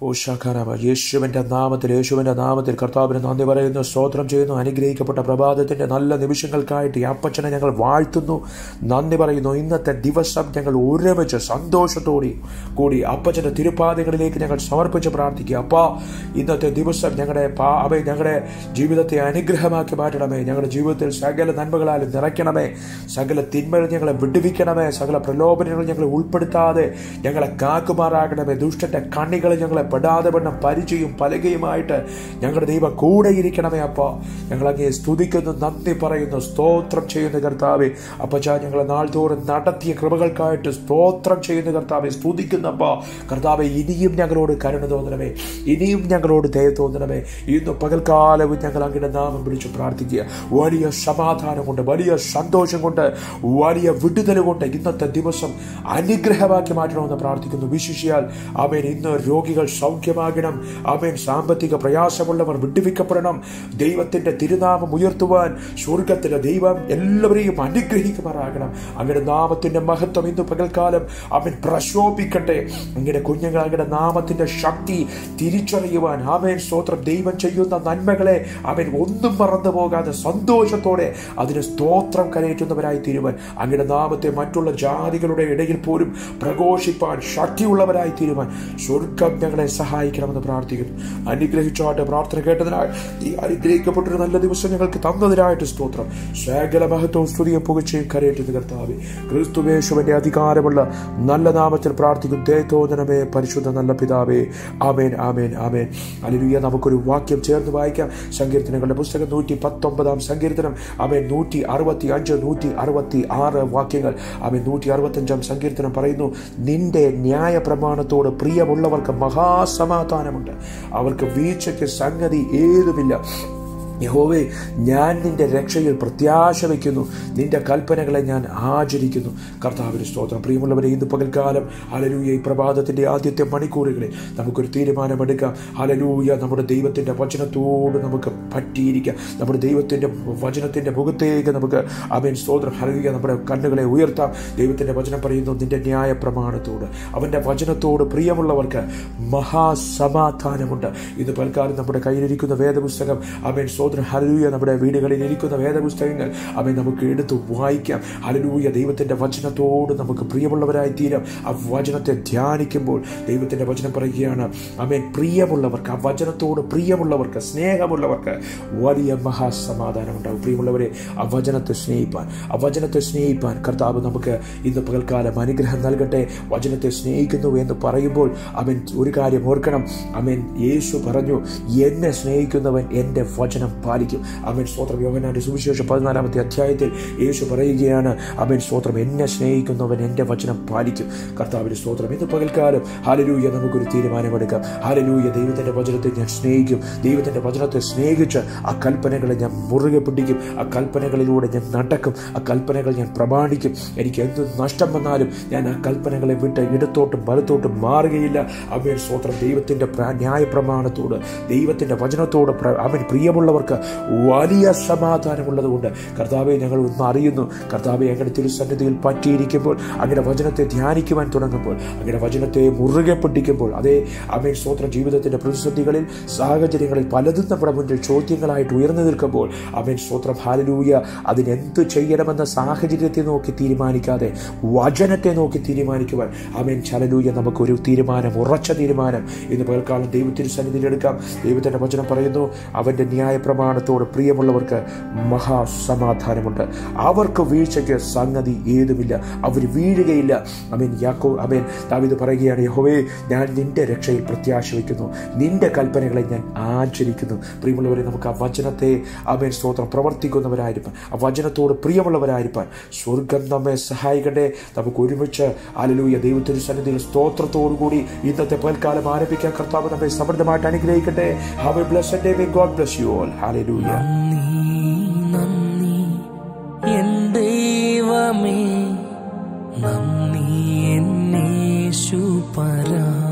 ഓഷാഖാനവ യേശുവിൻ്റെ നാമത്തിൽ യേശുവിൻ്റെ നാമത്തിൽ കർത്താവിന് നന്ദി പറയുന്നു സ്തോത്രം ചെയ്യുന്നു അനുഗ്രഹിക്കപ്പെട്ട പ്രഭാതത്തിൻ്റെ നല്ല നിമിഷങ്ങൾക്കായിട്ട് ഈ അപ്പച്ചനെ ഞങ്ങൾ വാഴ്ത്തുന്നു നന്ദി പറയുന്നു ഇന്നത്തെ ദിവസം ഞങ്ങൾ ഒരുമിച്ച് സന്തോഷത്തോടെ കൂടി അപ്പച്ചൻ്റെ തിരുപ്പാതകളിലേക്ക് ഞങ്ങൾ സമർപ്പിച്ച് പ്രാർത്ഥിക്കുക അപ്പാ ഇന്നത്തെ ദിവസം ഞങ്ങളുടെ പാ അവയെ ഞങ്ങളുടെ ജീവിതത്തെ അനുഗ്രഹമാക്കി മാറ്റണമേ ഞങ്ങളുടെ ജീവിതത്തിൽ സകല നന്മകളാൽ നിറയ്ക്കണമേ സകല തിന്മകൾ ഞങ്ങളെ വിടുവിക്കണമേ സകല പ്രലോഭനങ്ങൾ ഞങ്ങളെ ഉൾപ്പെടുത്താതെ ഞങ്ങളെ കാക്കുമാറാകണമേ ദുഷ്ടന്റെ കണ്ണികൾ ഞങ്ങളെ പെടാതെ വണ്ണം പരിചയും പലകയുമായിട്ട് ഞങ്ങളുടെ ദൈവം കൂടെ ഇരിക്കണമേ അപ്പ ഞങ്ങൾ അങ്ങേ സ്തുതിക്കുന്നു നന്ദി പറയുന്നു സ്തോത്രം ചെയ്യുന്ന കർത്താവെ അപ്പച്ചാ ഞങ്ങളെ നാൾതോറും നടത്തിയ കൃപകൾക്കായിട്ട് സ്തോത്രം ചെയ്യുന്ന കർത്താവെ സ്തുതിക്കുന്നപ്പ കർത്താവെ ഇനിയും ഞങ്ങളോട് കരുണ തോന്നണമേ ഇനിയും ഞങ്ങളോട് ദയ തോന്നണമേ ഇന്ന് പകൽക്കാലവും ഞങ്ങൾ അങ്ങയുടെ നാമം വിളിച്ച് പ്രാർത്ഥിക്കുക വലിയ സമാധാനം കൊണ്ട് വലിയ സന്തോഷം കൊണ്ട് വലിയ വിടുതൽ കൊണ്ട് ഇന്നത്തെ ദിവസം അനുഗ്രഹമാക്കി മാറ്റണമെന്ന് പ്രാർത്ഥിക്കുന്നു വിശിഷിയാൽ അവൻ ഇന്ന് രോഗികൾ സൗഖ്യമാകണം അവൻ സാമ്പത്തിക പ്രയാസമുള്ളവർ വിട്ടുവിക്കപ്പെടണം ദൈവത്തിന്റെ തിരുനാമം ഉയർത്തുവാൻ സ്വർഗത്തിലെ ദൈവം എല്ലാവരെയും അനുഗ്രഹിക്കുമാറാകണം അങ്ങയുടെ നാമത്തിന്റെ മഹത്വം ഇന്ന് പകൽക്കാലം അവൻ പ്രശോഭിക്കട്ടെ അങ്ങയുടെ കുഞ്ഞുങ്ങൾ അങ്ങയുടെ നാമത്തിന്റെ ശക്തി തിരിച്ചറിയുവാൻ അവൻ സ്തോത്രം ദൈവം ചെയ്യുന്ന നന്മകളെ അവൻ ഒന്നും മറന്നു പോകാതെ സന്തോഷത്തോടെ അതിന് സ്തോത്രം കരയേറ്റുന്നവരായി തീരുവാൻ അങ്ങയുടെ നാമത്തെ മറ്റുള്ള ജാതികളുടെ ഇടയിൽ പോലും പ്രഘോഷിപ്പാൻ ശക്തിയുള്ളവരായി തീരുവാൻ സ്വർഗം ഞങ്ങളെ സഹായിക്കണമെന്ന് പ്രാർത്ഥിക്കുന്നു അനുഗ്രഹിച്ചാട്ട് പ്രാർത്ഥന കേട്ടതിനായി ഈ അനുഗ്രഹിക്കപ്പെട്ടൊരു നല്ല ദിവസം ഞങ്ങൾക്ക് തന്നതിനായിട്ട് സ്തോത്രം സകല മഹത്വവും സ്തുതിയും പുകച്ചയും കരയേറ്റത് കർത്താവെ ക്രിസ്തുവേശുവിന്റെ അധികാരമുള്ള നല്ല നാമത്തിൽ പ്രാർത്ഥിക്കും ദേത്തോദനമേ പരിശുദ്ധ നല്ല പിതാവേ ആമേൻ ആമേൻ ആമേൻ അലിലുയ നമുക്കൊരു വാക്യം ചേർന്ന് വായിക്കാം സങ്കീർത്തനങ്ങളുടെ പുസ്തകം നൂറ്റി പത്തൊമ്പതാം സങ്കീർത്തനം അവൻ നൂറ്റി അറുപത്തി അഞ്ച് നൂറ്റി അറുപത്തി ആറ് വാക്യങ്ങൾ അവൻ നൂറ്റി അറുപത്തഞ്ചാം സങ്കീർത്തനം പറയുന്നു നിന്റെ ന്യായ പ്രമാണത്തോട് പ്രിയമുള്ളവർക്ക് മഹാസമാധാനമുണ്ട് അവർക്ക് വീഴ്ചയ്ക്ക് സംഗതി ഏതുമില്ല യഹോവേ ഞാൻ നിന്റെ രക്ഷയിൽ പ്രത്യാശ വയ്ക്കുന്നു നിന്റെ കൽപ്പനകളെ ഞാൻ ആചരിക്കുന്നു കർത്താവിന് സ്തോത്രം പ്രിയമുള്ളവരെ ഇന്ന് പകൽക്കാലം ഹലലൂയ ഈ പ്രഭാതത്തിന്റെ ആദ്യത്തെ മണിക്കൂറുകളിൽ നമുക്കൊരു തീരുമാനമെടുക്കാം ഹലലൂയ നമ്മുടെ ദൈവത്തിന്റെ വചനത്തോട് നമുക്ക് പറ്റിയിരിക്കാം നമ്മുടെ ദൈവത്തിന്റെ വചനത്തിന്റെ മുഖത്തേക്ക് നമുക്ക് അവൻ സ്തോത്രം ഹലലൂയ നമ്മുടെ കണ്ണുകളെ ഉയർത്താം ദൈവത്തിന്റെ വചനം പറയുന്നു നിന്റെ ന്യായ പ്രമാണത്തോട് അവന്റെ വചനത്തോട് പ്രിയമുള്ളവർക്ക് മഹാസമാധാനമുണ്ട് ഇന്ന് പൽക്കാലം നമ്മുടെ കയ്യിലിരിക്കുന്ന വേദപുസ്തകം അവൻ സ്തോത്രം ഹലലൂയ നമ്മുടെ വീടുകളിൽ ഇരിക്കുന്ന വേദപുസ്തകങ്ങൾ അവൻ നമുക്ക് എടുത്ത് വായിക്കാം ഹലലൂയ ദൈവത്തിന്റെ വചനത്തോട് നമുക്ക് പ്രിയമുള്ളവരായി തീരാം ആ വചനത്തെ ധ്യാനിക്കുമ്പോൾ ദൈവത്തിന്റെ വചനം പറയുകയാണ് അവൻ പ്രിയമുള്ളവർക്ക് ആ വചനത്തോട് പ്രിയമുള്ളവർക്ക് സ്നേഹമുള്ളവർക്ക് വലിയ മഹാസമാധാനം ഉണ്ടാവും പ്രിയമുള്ളവരെ ആ വചനത്തെ സ്നേഹിപ്പാൻ ആ വചനത്തെ സ്നേഹിപ്പാൻ കർത്താവ് നമുക്ക് ഇന്ന് പകൽക്കാലം അനുഗ്രഹം നൽകട്ടെ വചനത്തെ സ്നേഹിക്കുന്നു എന്ന് പറയുമ്പോൾ അവൻ ഒരു കാര്യം ഓർക്കണം അവൻ യേശു പറഞ്ഞു എന്നെ സ്നേഹിക്കുന്നവൻ എൻ്റെ വചനം പാലിക്കും അവൻ സ്തോത്രം യോഹനാന്റെ സുവിശേഷം പതിനാലാമത്തെ അധ്യായത്തിൽ യേശു പറയുകയാണ് അവൻ സ്തോത്രം എന്നെ സ്നേഹിക്കുന്നവൻ എൻ്റെ വചനം പാലിക്കും കർത്താവിന്റെ സ്തോത്രം ഇന്ന് പകൽക്കാലം ഹാലലൂയ നമുക്കൊരു തീരുമാനമെടുക്കാം ഹാലലൂയ ദൈവത്തിന്റെ വചനത്തെ ഞാൻ സ്നേഹിക്കും ദൈവത്തിന്റെ വചനത്തെ സ്നേഹിച്ച് ആ കൽപ്പനകളെ ഞാൻ മുറുകെ പിടിക്കും ആ കൽപ്പനകളിലൂടെ ഞാൻ നടക്കും ആ കൽപ്പനകൾ ഞാൻ പ്രമാണിക്കും എനിക്ക് എന്ത് നഷ്ടം വന്നാലും ഞാൻ ആ കൽപ്പനകളെ വിട്ട് ഇടത്തോട്ടും വലത്തോട്ടും മാറുകയില്ല അവൻ സ്തോത്രം ദൈവത്തിന്റെ പ്ര- ന്യായ പ്രമാണത്തോട് ദൈവത്തിന്റെ വചനത്തോട് പ്ര- അവൻ പ്രിയമുള്ളവർക്ക് വലിയ സമാധാനമുള്ളതുകൊണ്ട് കർത്താവെ ഞങ്ങൾ ഒന്ന് അറിയുന്നു കർത്താവെ അങ്ങയുടെ തിരുസന്നിധിയിൽ പറ്റിയിരിക്കുമ്പോൾ അങ്ങയുടെ വചനത്തെ ധ്യാനിക്കുവാൻ തുടങ്ങുമ്പോൾ അങ്ങയുടെ വചനത്തെ മുറുകെ പിടിക്കുമ്പോൾ അതേ അവൻ സ്വത്ര ജീവിതത്തിന്റെ പ്രതിസന്ധികളിൽ സാഹചര്യങ്ങളിൽ പലതും നമ്മുടെ മുന്നിൽ ചോദ്യങ്ങളായിട്ട് ഉയർന്നു നിൽക്കുമ്പോൾ അവൻ സ്വത്രം ഹാലലൂയ അതിനെന്ത് ചെയ്യണമെന്ന സാഹചര്യത്തെ നോക്കി തീരുമാനിക്കാതെ വചനത്തെ നോക്കി തീരുമാനിക്കുവാൻ അവൻ ചലലൂയ നമുക്കൊരു തീരുമാനം ഉറച്ച തീരുമാനം ഇന്ന് പകൽക്കാലം ദൈവത്തിന് സന്നിധിയിൽ എടുക്കാം ദൈവത്തിന്റെ വചനം പറയുന്നു അവന്റെ ന്യായ പ്രമാണത്തോട് പ്രിയമുള്ളവർക്ക് മഹാസമാധാനമുണ്ട് അവർക്ക് വീഴ്ചയ്ക്ക് സംഗതി ഏതുമില്ല അവർ വീഴുകയില്ല അവൻ യാക്കോ അവൻ ദാവിദ് പറയുകയാണ് യഹോവേ ഞാൻ നിന്റെ രക്ഷയിൽ പ്രത്യാശ വയ്ക്കുന്നു നിന്റെ കൽപ്പനകളെ ഞാൻ ആചരിക്കുന്നു പ്രിയമുള്ളവരെ നമുക്ക് ആ വചനത്തെ അവൻ സ്തോത്രം പ്രവർത്തിക്കുന്നവരായിരിക്കാൻ ആ വചനത്തോട് പ്രിയമുള്ളവരായിരിക്കാൻ സ്വർഗം നമ്മെ സഹായിക്കട്ടെ നമുക്ക് ഒരുമിച്ച് അലലൂയ ദൈവത്തിന് സന്നിധിയിൽ സ്തോത്രത്തോടുകൂടി ഇന്നത്തെ പൽക്കാലം ആരംഭിക്കാൻ കർത്താവ് നമ്മെ സമൃദ്ധമായിട്ട് അനുഗ്രഹിക്കട്ടെ have a blessed day may God bless you all hallelujah നന്ദി നന്ദി എൻ ദൈവമേ നന്ദി എന്നേശു പരാ